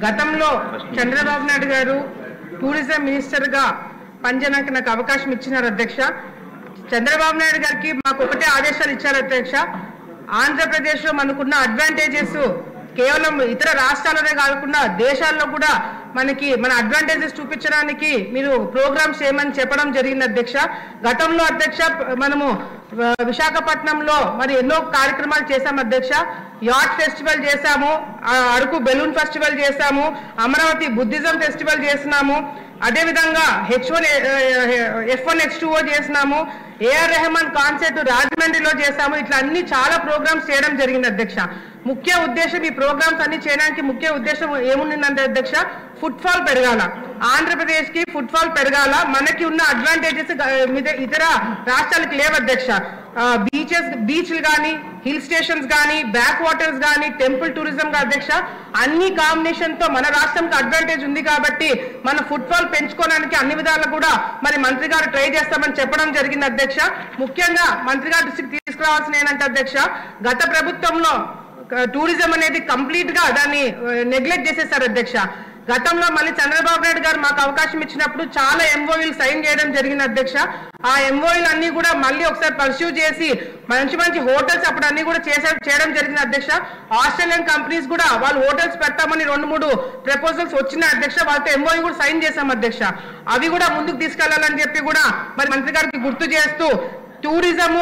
గతంలో చంద్రబాబు నాయుడు గారు tourism minister గా పనిచేయడానికి నాకు అవకాశం ఇచ్చినారు అధ్యక్ష చంద్రబాబు నాయుడు గారికి మాకు ఒకటే ఆదేశాలు ఇచ్చారు అధ్యక్ష ఆంధ్రప్రదేశ్ లో మనకున్న అడ్వాంటేజెస్ కేవలం ఇతర రాష్ట్రాలనే కాకుండా దేశాల్లో కూడా మనకి మన అడ్వాంటేజెస్ చూపించడానికి మీరు ప్రోగ్రామ్స్ చేయమని చెప్పడం జరిగింది అధ్యక్ష గతంలో అధ్యక్ష మనము ఆ, విశాఖపట్నంలో మరి ఎన్నో కార్యక్రమాలు చేశాం అధ్యక్ష యాట్ ఫెస్టివల్ చేశాము ఆ, అరకు బెలూన్ ఫెస్టివల్ చేశాము అమరావతి బుద్ధిజం ఫెస్టివల్ చేసినాము అదేవిధంగా H one F one H two చేసినాము ఏఆర్ రెహమాన్ కాన్సర్ట్ రాజమండ్రిలో చేశాము ఇట్లా అన్ని చాలా ప్రోగ్రామ్స్ చేయడం జరిగింది అధ్యక్ష ముఖ్య ఉద్దేశం ఈ ప్రోగ్రామ్స్ అన్ని చేయడానికి ముఖ్య ఉద్దేశం ఏముండిందంటే అధ్యక్ష ఫుట్ఫాల్ పెరగాల ఆంధ్రప్రదేశ్ కి ఫుట్ఫాల్ పెరగాల మనకి ఉన్న అడ్వాంటేజెస్ ఇతర రాష్ట్రాలకు లేవు అధ్యక్ష బీచెస్ బీచ్లు కానీ హిల్ స్టేషన్స్ కానీ బ్యాక్ వాటర్స్ కానీ టెంపుల్ టూరిజం గా అధ్యక్ష అన్ని కాంబినేషన్ తో మన రాష్ట్రంకి అడ్వాంటేజ్ ఉంది కాబట్టి మన ఫుట్ఫాల్ పెంచుకోవడానికి అన్ని విధాలు కూడా మరి మంత్రి గారు ట్రై చేస్తామని చెప్పడం జరిగింది అధ్యక్ష ముఖ్యంగా మంత్రి గారి దృష్టికి తీసుకురావాల్సిన ఏంటంటే అధ్యక్ష గత ప్రభుత్వంలో క- టూరిజం అనేది కంప్లీట్ గా దాన్ని నెగ్లెక్ట్ చేసేసారు అధ్యక్ష గతంలో మళ్ళీ చంద్రబాబు నాయుడు గారు మాకు అవకాశం ఇచ్చినప్పుడు చాలా ఎంఓఈలు సైన్ చేయడం జరిగింది అధ్యక్ష ఆ ఎంఓఈలు అన్ని కూడా మళ్ళీ ఒకసారి పర్సూ చేసి మంచి మంచి హోటల్స్ అప్పుడు అన్ని కూడా చేసే చేయడం జరిగింది అధ్యక్ష ఆస్ట్రేలియన్ కంపెనీస్ కూడా వాళ్ళు హోటల్స్ పెడతామని రెండు మూడు ప్రపోజల్స్ వచ్చినాయి అధ్యక్ష వాళ్ళతో ఎంఓఈ కూడా సైన్ చేశాం అధ్యక్ష అవి కూడా ముందుకు తీసుకెళ్లాలని చెప్పి కూడా మరి మంత్రి గారికి గుర్తు చేస్తూ టూరిజము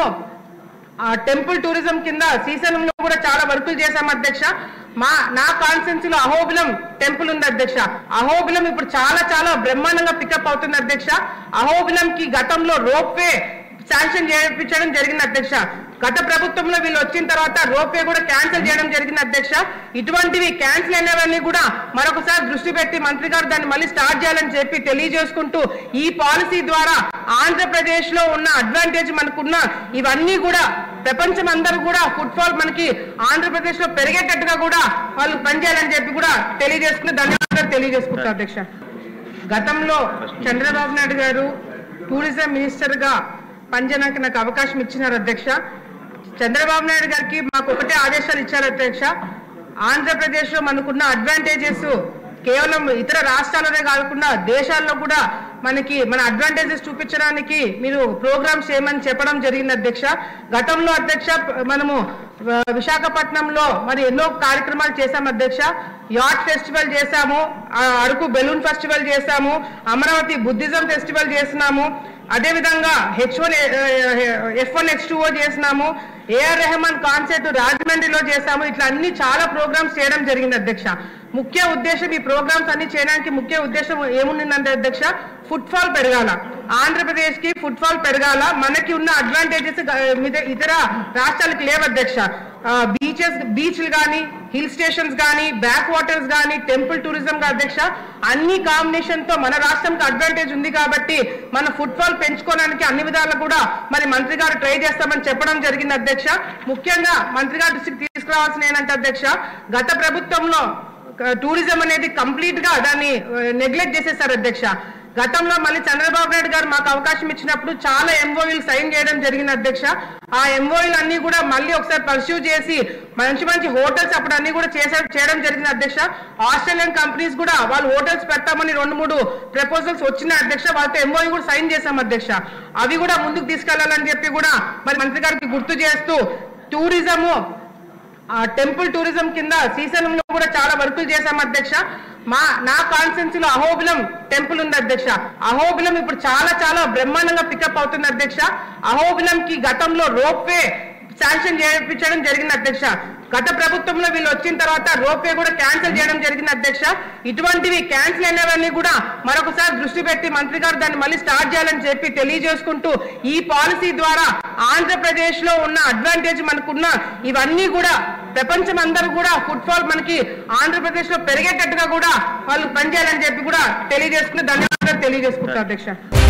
ఆ టెంపుల్ టూరిజం కింద శ్రీశైలంలో కూడా చాలా వర్కులు చేశాం అధ్యక్ష మా నా కాన్స్టెన్సీ లో అహోబిలం టెంపుల్ ఉంది అధ్యక్ష అహోబిలం ఇప్పుడు చాలా చాలా బ్రహ్మాండంగా పికప్ అవుతుంది అధ్యక్ష అహోబిలం కి గతంలో రోప్ వే శాంక్షన్ చేయించడం జరిగింది అధ్యక్ష గత ప్రభుత్వంలో వీళ్ళు వచ్చిన తర్వాత రోపే కూడా క్యాన్సిల్ చేయడం జరిగింది అధ్యక్ష ఇటువంటివి క్యాన్సిల్ అయినవన్నీ కూడా మరొకసారి దృష్టి పెట్టి మంత్రి గారు దాన్ని మళ్ళీ స్టార్ట్ చేయాలని చెప్పి తెలియజేసుకుంటూ ఈ పాలసీ ద్వారా ఆంధ్రప్రదేశ్ లో ఉన్న అడ్వాంటేజ్ మనకున్న ఇవన్నీ కూడా ప్రపంచం అందరూ కూడా ఫుట్ఫాల్ మనకి ఆంధ్రప్రదేశ్ లో పెరిగేటట్టుగా కూడా వాళ్ళు పనిచేయాలని చెప్పి కూడా తెలియజేసుకుని ధన్యవాదాలు తెలియజేసుకుంటారు అధ్యక్ష గతంలో చంద్రబాబు నాయుడు గారు టూరిజం మినిస్టర్ గా పనిచేయడానికి నాకు అవకాశం ఇచ్చినారు అధ్యక్ష చంద్రబాబు నాయుడు గారికి మాకు ఒకటే ఆదేశాలు ఇచ్చారు అధ్యక్ష ఆంధ్రప్రదేశ్ లో మనకున్న అడ్వాంటేజెస్ కేవలం ఇతర రాష్ట్రాలనే కాకుండా దేశాల్లో కూడా మనకి మన అడ్వాంటేజెస్ చూపించడానికి మీరు ప్రోగ్రామ్స్ చేయమని చెప్పడం జరిగింది అధ్యక్ష గతంలో అధ్యక్ష మనము ఆ, విశాఖపట్నంలో మరి ఎన్నో కార్యక్రమాలు చేశాం అధ్యక్ష యాట్ ఫెస్టివల్ చేశాము ఆ, అరకు బెలూన్ ఫెస్టివల్ చేశాము అమరావతి బుద్ధిజం ఫెస్టివల్ చేసినాము అదేవిధంగా H one F one H two చేసినాము ఏఆర్ రెహమాన్ కాన్సర్ట్ రాజమండ్రిలో చేశాము ఇట్లా అన్ని చాలా ప్రోగ్రామ్స్ చేయడం జరిగింది అధ్యక్ష ముఖ్య ఉద్దేశం ఈ ప్రోగ్రామ్స్ అన్ని చేయడానికి ముఖ్య ఉద్దేశం ఏముండిందంటే అధ్యక్ష ఫుట్ఫాల్ పెరగాల ఆంధ్రప్రదేశ్ కి ఫుట్ఫాల్ పెరగాల మనకి ఉన్న అడ్వాంటేజెస్ ఇతర రాష్ట్రాలకు లేవు అధ్యక్ష బీచెస్ బీచ్లు కానీ హిల్ స్టేషన్స్ కానీ బ్యాక్ వాటర్స్ కానీ టెంపుల్ టూరిజం గా అధ్యక్ష అన్ని కాంబినేషన్ తో మన రాష్ట్రంకి అడ్వాంటేజ్ ఉంది కాబట్టి మన ఫుట్ఫాల్ పెంచుకోవడానికి అన్ని విధాలు కూడా మరి మంత్రి గారు ట్రై చేస్తామని చెప్పడం జరిగింది అధ్యక్ష ముఖ్యంగా మంత్రి గారి దృష్టికి తీసుకురావాల్సిన ఏంటంటే అధ్యక్ష గత ప్రభుత్వంలో క- టూరిజం అనేది కంప్లీట్ గా దాన్ని నెగ్లెక్ట్ చేసేసారు అధ్యక్ష గతంలో మళ్ళీ చంద్రబాబు నాయుడు గారు మాకు అవకాశం ఇచ్చినప్పుడు చాలా ఎంఓఈలు సైన్ చేయడం జరిగింది అధ్యక్ష ఆ ఎంఓఈలు అన్ని కూడా మళ్ళీ ఒకసారి పర్సూ చేసి మంచి మంచి హోటల్స్ అప్పుడు అన్ని కూడా చేసే చేయడం జరిగింది అధ్యక్ష ఆస్ట్రేలియన్ కంపెనీస్ కూడా వాళ్ళు హోటల్స్ పెడతామని రెండు మూడు ప్రపోజల్స్ వచ్చినాయి అధ్యక్ష వాళ్ళతో ఎంఓఈ కూడా సైన్ చేశాం అధ్యక్ష అవి కూడా ముందుకు తీసుకెళ్లాలని చెప్పి కూడా మరి మంత్రి గారికి గుర్తు చేస్తూ టూరిజము ఆ టెంపుల్ టూరిజం కింద శ్రీశైలంలో కూడా చాలా వర్కులు చేశాం అధ్యక్ష మా నా కాన్స్టెన్సీ లో అహోబిలం టెంపుల్ ఉంది అధ్యక్ష అహోబిలం ఇప్పుడు చాలా చాలా బ్రహ్మాండంగా పికప్ అవుతుంది అధ్యక్ష అహోబిలం కి గతంలో రోప్ వే శాంక్షన్ చేయించడం జరిగింది అధ్యక్ష గత ప్రభుత్వంలో వీళ్ళు వచ్చిన తర్వాత రోపే కూడా క్యాన్సిల్ చేయడం జరిగింది అధ్యక్ష ఇటువంటివి క్యాన్సిల్ అయినవన్నీ కూడా మరొకసారి దృష్టి పెట్టి మంత్రి గారు దాన్ని మళ్ళీ స్టార్ట్ చేయాలని చెప్పి తెలియజేసుకుంటూ ఈ పాలసీ ద్వారా ఆంధ్రప్రదేశ్ లో ఉన్న అడ్వాంటేజ్ మనకున్న ఇవన్నీ కూడా ప్రపంచం అందరూ కూడా ఫుట్ఫాల్ మనకి ఆంధ్రప్రదేశ్ లో పెరిగేటట్టుగా కూడా వాళ్ళు పనిచేయాలని చెప్పి కూడా తెలియజేసుకుని ధన్యవాదాలు తెలియజేసుకుంటారు అధ్యక్ష